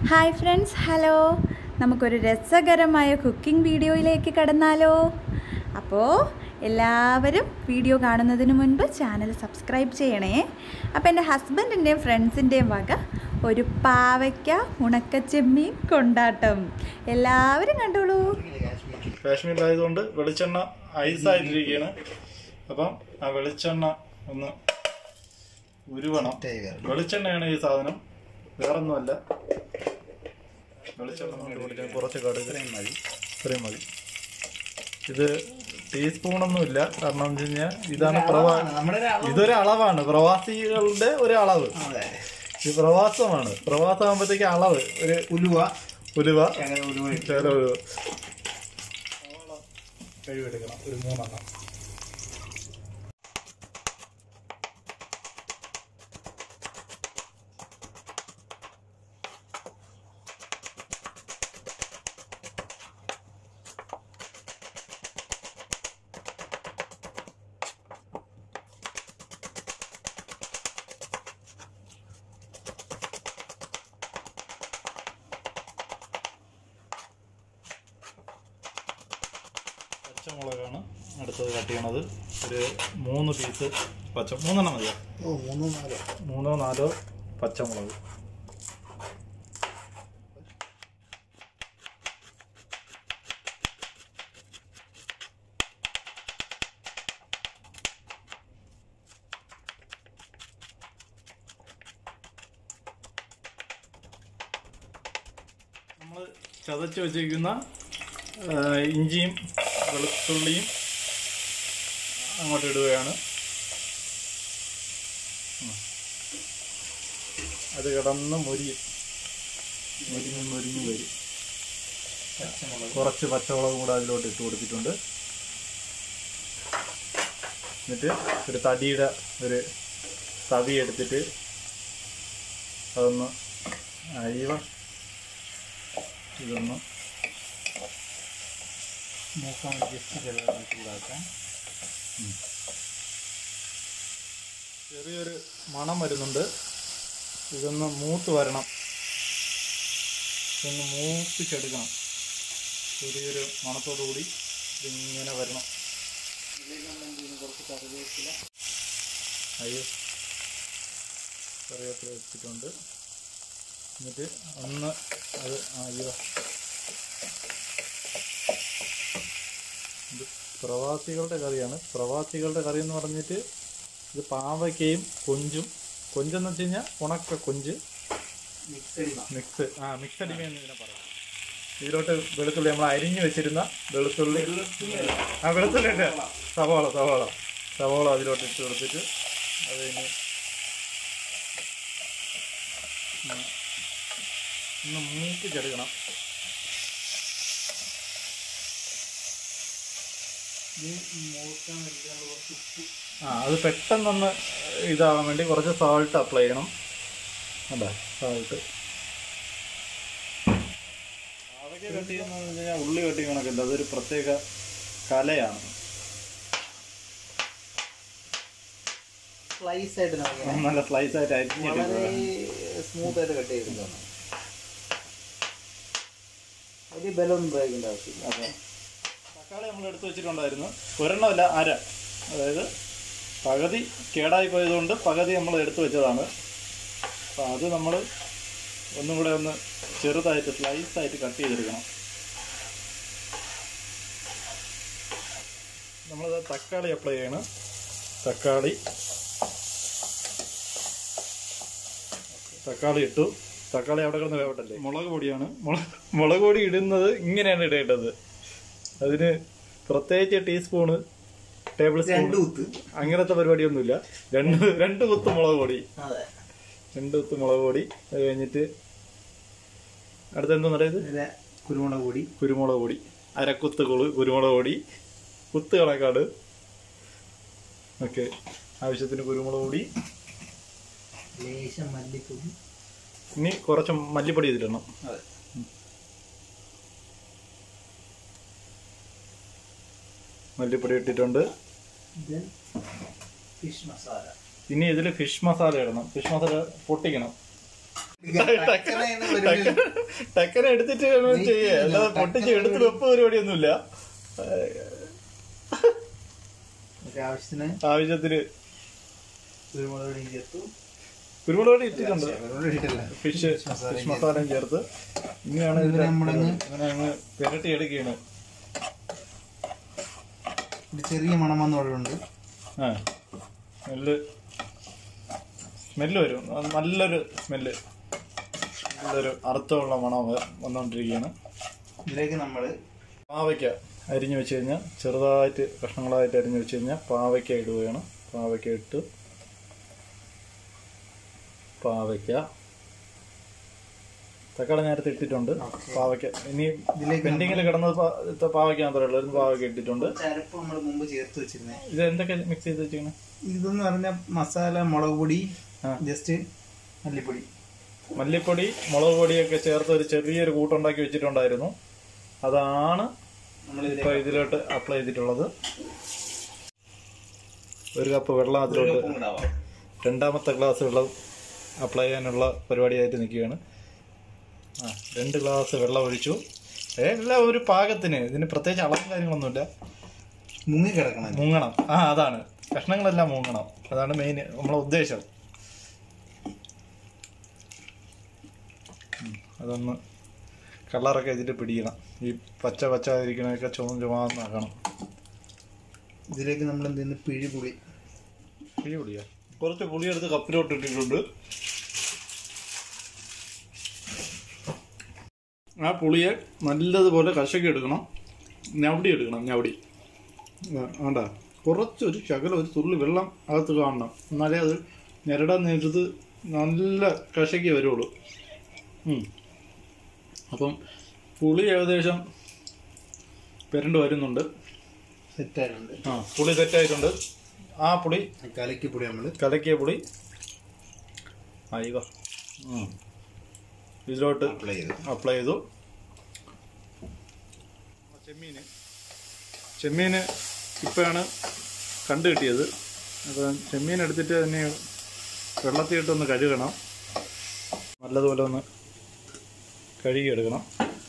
Hi friends hello നമുക്കൊരു രസകരമായ cooking വീഡിയോയിലേക്ക് കടന്നാലോ അപ്പോൾ എല്ലാവരും വീഡിയോ കാണുന്നതിന് മുൻപ് ചാനൽ സബ്സ്ക്രൈബ് ചെയ്യണേ അപ്പോൾ എൻ്റെ ഹസ്ബൻഡിൻ്റെയും ഫ്രണ്ട്സിൻ്റെയും വക ഒരു പാവയ്ക്ക ഉണക്കച്ചെമ്മീൻ കൊണ്ടാട്ടം എല്ലാവരും കണ്ടോളൂ കാശ്മീരിലായതുകൊണ്ട് വെളിച്ചെണ്ണ ഐസായിട്ടിരിക്കുകയാണ് അപ്പം ആ വെളിച്ചെണ്ണ ഒന്ന് ഉരുവണം വെളിച്ചെണ്ണയാണ് ഈ സാധനം വേറൊന്നുമല്ല വെളിച്ചെണ്ണ നമുക്ക് പൊടിക്കാൻ കുറച്ച് കടുക് മതി ഇത്രയും മതി ഇത് ടീസ്പൂണൊന്നും ഇല്ല കാരണം എന്ന് വെച്ച് കഴിഞ്ഞാൽ ഇതാണ് പ്രവാ ഇതൊരു അളവാണ് പ്രവാസികളുടെ ഒരു അളവ് ഇത് പ്രവാസമാണ് പ്രവാസമാകുമ്പോഴത്തേക്ക് അളവ് ഒരു ഉലുവ ഉലുവ അങ്ങനെ ഉലുവ ഇട്ട് ചില ഒരു കഴിവെടുക്കണം ഒരു മൂന്നെണ്ണം പച്ചമുളകാണ് അടുത്തത് കട്ട് ചെയ്യണത് ഒരു മൂന്ന് പീസ് പച്ച മൂന്നെണ്ണം മതിയോ ഓ മൂന്നോ നാലോ മൂന്നോ നാലോ പച്ചമുളക് നമ്മൾ ചതച്ച് വെച്ചിരിക്കുന്ന ആ, ഇഞ്ചിയും വെളുത്തുള്ളിയും അങ്ങോട്ട് ഇടുകയാണ് അത് കിടന്ന് മുരിയും മുരിഞ്ഞ് മുരിഞ്ഞ് വരും കുറച്ച് പച്ചമുളകും കൂടെ അതിലോട്ട് ഇട്ട് കൊടുത്തിട്ടുണ്ട് എന്നിട്ട് ഒരു തടിയുടെ ഒരു തവി എടുത്തിട്ട് അതൊന്ന് അരിവ ഇതൊന്ന് നോക്കാൻ ജസ്റ്റ് ചെറുതായി ചൂടാക്കാം ചെറിയൊരു മണം വരുന്നുണ്ട് ഇതൊന്ന് മൂത്ത് വരണം ഇതൊന്ന് മൂപ്പിച്ചെടുക്കണം ചെറിയൊരു മണത്തോടു കൂടി ഇതിങ്ങനെ വരണം കുറച്ച് കറിവേപ്പില അയ്യോ കറിവേപ്പില വെച്ചിട്ടുണ്ട് എന്നിട്ട് ഒന്ന് അത് അയ്യോ ഇത് പ്രവാസികളുടെ കറിയാണ് പ്രവാസികളുടെ കറി എന്ന് പറഞ്ഞിട്ട് ഇത് പാവയ്ക്കയും കൊഞ്ചും കൊഞ്ചെന്ന് വെച്ച് കഴിഞ്ഞാൽ ഉണക്ക കൊഞ്ച് മിക്സടി മിക്സ് ആ മിക്സ് അടിമ എന്ന് ഇതിനെ പറയാം ഇതിലോട്ട് വെളുത്തുള്ളി നമ്മൾ അരിഞ്ഞു വെച്ചിരുന്ന വെളുത്തുള്ളി ആ വെളുത്തുള്ളി ഉണ്ട് സവാള സവാള സവാള അതിലോട്ട് ഇട്ട് കൊടുത്തിട്ട് അത് കഴിഞ്ഞ് ഒന്ന് ഒന്ന് മൂപ്പിച്ചെടുക്കണം മൂക്കാൻ വേണ്ടിയാണ് കുറച്ച് ഉപ്പ് ആ അത് പെട്ടെന്നൊന്ന് ഇതാവാൻ വേണ്ടി കുറച്ച് സാൾട്ട് അപ്ലൈ ചെയ്യണം അതാ സാൾട്ട് പാവയ്ക്ക കട്ട് ചെയ്യുന്നത് കഴിഞ്ഞാൽ ഉള്ളി കട്ടി കണക്കില്ല അതൊരു പ്രത്യേക കലയാണ് സ്ലൈസ് ആയിട്ട് നമുക്ക് നല്ല സ്ലൈസ് ആയിട്ട് വളരെ അരിഞ്ഞിട്ട് സ്മൂത്ത് ആയിട്ട് കട്ട് ചെയ്തിട്ടാണ് വലിയ ബലമൊന്നും പ്രയോഗിക്കേണ്ട ആവശ്യമില്ല അതെ തക്കാളി നമ്മൾ എടുത്ത് വെച്ചിട്ടുണ്ടായിരുന്നു ഒരെണ്ണമല്ല അര അതായത് പകുതി കേടായി പോയതുകൊണ്ട് പകുതി നമ്മൾ എടുത്തു വെച്ചതാണ് അപ്പോൾ അത് നമ്മൾ ഒന്നും കൂടെ ഒന്ന് ചെറുതായിട്ട് സ്ലൈസ് ആയിട്ട് കട്ട് ചെയ്തെടുക്കണം നമ്മളത് തക്കാളി അപ്ലൈ ചെയ്യണം തക്കാളി തക്കാളി ഇട്ടു തക്കാളി അവിടെ കിടന്ന് വേവട്ടല്ലേ മുളക് പൊടിയാണ് മുളക് മുളക് പൊടി ഇടുന്നത് ഇങ്ങനെയാണ് ഇടേണ്ടത് അതിന് പ്രത്യേകിച്ച് ടീസ്പൂണ് ടേബിൾ സ്പൂൺ രണ്ട് കുത്ത് അങ്ങനത്തെ പരിപാടിയൊന്നുമില്ല രണ്ട് രണ്ട് കുത്ത് മുളക് പൊടി അതെ രണ്ട് കുത്ത് മുളക് പൊടി അത് കഴിഞ്ഞിട്ട് അടുത്ത എന്താ പറയുന്നത് പിന്നെ കുരുമുളക് പൊടി കുരുമുളക് പൊടി അരക്കുത്ത് കുളു- കുരുമുളക് പൊടി കുത്ത് കണക്കാട് ഓക്കെ ആവശ്യത്തിന് കുരുമുളക് പൊടി ലേശം മല്ലിപ്പൊടി ഇനി കുറച്ച് മല്ലിപ്പൊടി ഇതിലിടണം അതെ മല്ലിപ്പൊടി ഇട്ടിട്ടുണ്ട് ദെൻ ഫിഷ് മസാല ഇനി ഇതിൽ ഫിഷ് മസാല ഇടണം ഫിഷ് മസാല പൊട്ടിക്കണം ടക്കനെ എടുത്തിട്ട് വേണം ചെയ്യാ അല്ലാതെ പൊട്ടിച്ച് എടുത്ത് വെപ്പ് പരിപാടിയൊന്നുമില്ല നമുക്ക് ആവശ്യത്തിന് ആവശ്യത്തിന് കുരുമുളക് പൊടി ചേർത്തു കുരുമുളക് പൊടി ഇട്ടിട്ടുണ്ട് കുരുമുളക് പൊടി ഇട്ടില്ല ഫിഷ് ഫിഷ് മസാലയും ചേർത്ത് ഇനിയാണ് ഇത് ഇതിന്റെ നമ്മളങ്ങ് ഇങ്ങനെ അങ്ങ് പുരട്ടി എടുക്കുകയാണ് ഒരു ചെറിയ മണം വന്നോടുണ്ട് ആ സ്മെല്ല് സ്മെല്ല് വരും അത് നല്ലൊരു സ്മെല്ല് നല്ലൊരു അർത്ഥമുള്ള മണം വ- വന്നുകൊണ്ടിരിക്കുകയാണ് ഇതിലേക്ക് നമ്മൾ പാവയ്ക്ക അരിഞ്ഞു വെച്ച് കഴിഞ്ഞാൽ ചെറുതായിട്ട് കഷ്ണങ്ങളായിട്ട് അരിഞ്ഞു വെച്ച് കഴിഞ്ഞാൽ പാവയ്ക്ക ഇടുകയാണ് പാവയ്ക്ക ഇട്ട് പാവയ്ക്ക തക്കാളി നേരത്തെ ഇട്ടിട്ടുണ്ട് പാവയ്ക്ക ഇനി ഇതിലേക്ക് പെൻഡിങ്ങിൽ കിടന്നത് പാ- ഇത്ത പാവയ്ക്ക മാത്രമേ ഉള്ളൂ ഒരു പാവയ്ക്ക ഇട്ടിട്ടുണ്ട് ചരപ്പ് നമ്മൾ മുമ്പ് ചേർത്ത് വെച്ചിരുന്നത് ഇത് എന്തൊക്കെ മിക്സ് ചെയ്ത് വെച്ചിരിക്കുന്നത് ഇതെന്ന് പറഞ്ഞ മസാല മുളക് പൊടി ആ. ജസ്റ്റ് മല്ലിപ്പൊടി മല്ലിപ്പൊടി മുളക് പൊടിയൊക്കെ ചേർത്ത് ഒരു ചെറിയൊരു കൂട്ടുണ്ടാക്കി വെച്ചിട്ടുണ്ടായിരുന്നു അതാണ് നമ്മളിതിലേക്ക് ഇപ്പൊ ഇതിലോട്ട് അപ്ലൈ ചെയ്തിട്ടുള്ളത് ഒരു കപ്പ് വെള്ളം അതിലോട്ട് ഉപ്പും കൂടെ ആവാം. രണ്ടാമത്തെ ഗ്ലാസ് വെള്ളം അപ്ലൈ ചെയ്യാനുള്ള പരിപാടിയായിട്ട് നിൽക്കുകയാണ് ആ രണ്ട് ഗ്ലാസ് വെള്ളം ഒഴിച്ചു എല്ലാം ഒരു പാകത്തിന് ഇതിന് പ്രത്യേകിച്ച് അളവും കാര്യങ്ങളൊന്നുമില്ല മുങ്ങി കിടക്കണം മുങ്ങണം ആ അതാണ് കഷ്ണങ്ങളെല്ലാം മുങ്ങണം അതാണ് മെയിൻ നമ്മളെ ഉദ്ദേശം ഉം, അതൊന്ന് കളറൊക്കെ ഇതിൽ പിടിക്കണം ഈ പച്ച പച്ച ഇരിക്കണതൊക്കെ ചുമന്ന് ചുമന്നാക്കണം ഇതിലേക്ക് നമ്മൾ എന്തെന്ന് പിഴി പുളി പുളി പുളിയാ കുറച്ച് പുളി എടുത്ത് കപ്പിലോട്ട് ഇട്ടിട്ടുണ്ട് ആ പുളിയെ നല്ലതുപോലെ കശക്കി എടുക്കണം ഞവടി എടുക്കണം ഞവടി വേണ്ട കുറച്ചൊരു ശകലം ഒരു തുള്ളി വെള്ളം അകത്ത് കാണണം എന്നാലേ അത് ഞെരടാൻ നേരത്ത് നല്ല കശക്കി വരുള്ളൂ ഉം. അപ്പം പുളി ഏകദേശം പെരണ്ട് വരുന്നുണ്ട് സെറ്റായിട്ടുണ്ട് ആ പുളി സെറ്റായിട്ടുണ്ട് ആ പുളി കലക്കി പൊടി നമ്മൾ കലക്കിയ പുളി അയ്യോ ഇതിലോട്ട് അപ്ലൈ ചെയ്തു അപ്ലൈ ചെയ്തു ചെമ്മീന് ചെമ്മീന് ഇപ്പോഴാണ് കണ്ടു കിട്ടിയത് അപ്പം ചെമ്മീൻ എടുത്തിട്ട് തന്നെ വെള്ളത്തിൽ ഇട്ടൊന്ന് കഴുകണം നല്ലതുപോലെ ഒന്ന് കഴുകിയെടുക്കണം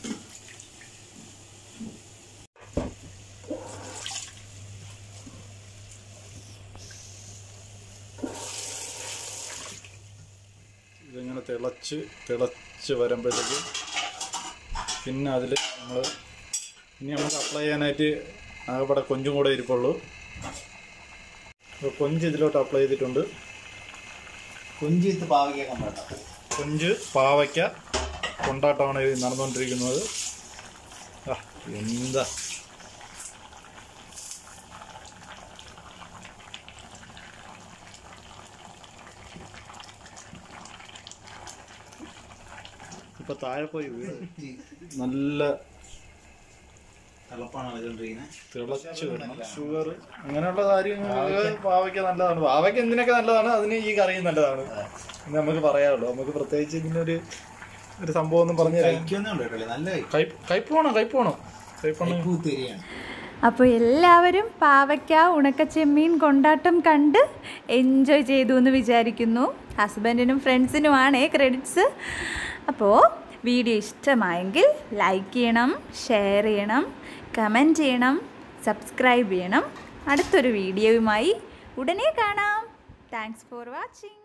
ഇതിങ്ങനെ തിളച്ച് തിളച്ച് വരുമ്പോഴത്തേക്ക് പിന്നെ അതിൽ നമ്മൾ ഇനി നമുക്ക് അപ്ലൈ ചെയ്യാനായിട്ട് ആകെപ്പാടെ കൊഞ്ചും കൂടെ ഇരിപ്പുള്ളൂ അപ്പോൾ കൊഞ്ച് ഇതിലോട്ട് അപ്ലൈ ചെയ്തിട്ടുണ്ട് കൊഞ്ചിത്ത് പാവയ്ക്ക കമ്പാട്ടാം കൊഞ്ച് പാവയ്ക്ക കൊണ്ടാട്ടമാണ് ഇത് നടന്നുകൊണ്ടിരിക്കുന്നത് ആ എന്താ ഇപ്പൊ താഴെ പോയി വീണ് നല്ല തിളപ്പാണ് കളിച്ചോണ്ടിരിക്കുന്നത് തിളച്ച് വരണം ഷുഗർ അങ്ങനെയുള്ള കാര്യങ്ങൾ പാവയ്ക്ക നല്ലതാണ് പാവയ്ക്ക എന്തിനൊക്കെ നല്ലതാണ് അതിന് ഈ കറിയും നല്ലതാണ് എന്ന് നമുക്ക് പറയാനുള്ളൂ നമുക്ക് പ്രത്യേകിച്ച് ഇതിനൊരു ഒരു സംഭവം ഒന്നും പറഞ്ഞു തരാൻ കഴിക്കൊന്നും കേട്ടോ നല്ല കയ്പ് കയ്പ് വേണം കയ്പ് വേണം കയ്പ് കൈപ്പൂത്തിരിയാണ് അപ്പോൾ എല്ലാവരും പാവയ്ക്ക ഉണക്കച്ചെമ്മീൻ കൊണ്ടാട്ടം കണ്ട് എൻജോയ് ചെയ്തു എന്ന് വിചാരിക്കുന്നു ഹസ്ബൻഡിനും ഫ്രണ്ട്സിനുമാണ് ക്രെഡിറ്റ്സ് അപ്പോൾ വീഡിയോ ഇഷ്ടമായെങ്കിൽ ലൈക്ക് ചെയ്യണം ഷെയർ ചെയ്യണം കമൻറ്റ് ചെയ്യണം സബ്സ്ക്രൈബ് ചെയ്യണം അടുത്തൊരു വീഡിയോയുമായി ഉടനെ കാണാം താങ്ക്സ് ഫോർ വാച്ചിങ്